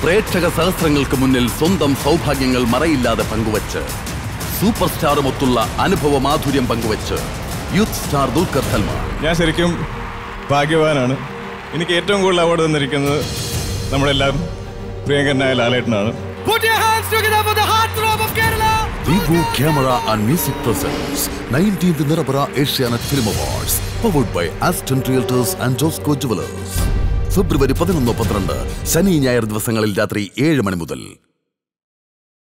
പ്രേക്ഷക സഹസ്രങ്ങൾക്ക് മുന്നിൽ സ്വന്തം സൗഭാഗ്യങ്ങൾ മറയില്ലാതെ പങ്കുവച്ച് സൂപ്പർ സ്റ്റാറുമൊത്തുള്ള അനുഭവ മാധുര്യം പങ്കുവച്ച് യൂത്ത് സ്റ്റാർ ദുൽഖർ സൽമാൻ ഞാൻ ശരിക്കും ഭാഗ്യവാനാണ് എനിക്ക് ഏറ്റവും കൂടുതൽ അവാർഡ് തന്നിരിക്കുന്നത് നമ്മളെല്ലാം പ്രിയങ്കരനായ ലാലേട്ടനാണ് Put your hands together for the heartthrob of Kerala. Vivo Camera and Music presents 19th Nirabara Asianet Film Awards powered by Aston Realtors and Josco Jewelers. ഫെബ്രുവരി പതിനൊന്ന് പന്ത്രണ്ട് ശനി ഞായർ ദിവസങ്ങളിൽ രാത്രി ഏഴ് മണി മുതൽ